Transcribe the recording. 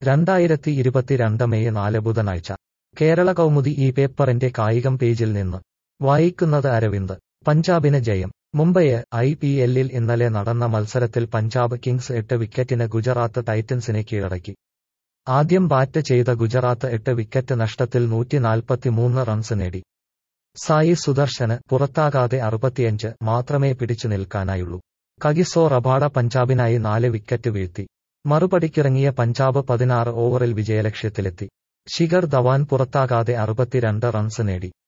രണ്ടായിരത്തി ഇരുപത്തിരണ്ട് മെയ് നാല് ബുധനാഴ്ച കേരള കൗമുദി ഈ പേപ്പറിന്റെ കായികം പേജിൽ നിന്ന് വായിക്കുന്നത് അരവിന്ദ് പഞ്ചാബിന് ജയം മുംബൈയെ ഐ പി എല്ലിൽ ഇന്നലെ നടന്ന മത്സരത്തിൽ പഞ്ചാബ് കിങ്സ് എട്ട് വിക്കറ്റിന് ഗുജറാത്ത് ടൈറ്റൻസിനെ കീഴടക്കി ആദ്യം ബാറ്റ് ചെയ്ത ഗുജറാത്ത് എട്ട് വിക്കറ്റ് നഷ്ടത്തിൽ നൂറ്റിനാൽപ്പത്തിമൂന്ന് റൺസ് നേടി സായി സുദർശന് പുറത്താകാതെ അറുപത്തിയഞ്ച് മാത്രമേ പിടിച്ചു നിൽക്കാനായുള്ളൂ കഗിസോ റബാഡ പഞ്ചാബിനായി നാല് വിക്കറ്റ് വീഴ്ത്തി മറുപടിക്കിറങ്ങിയ പഞ്ചാബ് പതിനാറ് ഓവറിൽ വിജയലക്ഷ്യത്തിലെത്തി ശിഖർ ധവാൻ പുറത്താകാതെ അറുപത്തിരണ്ട് റൺസ് നേടി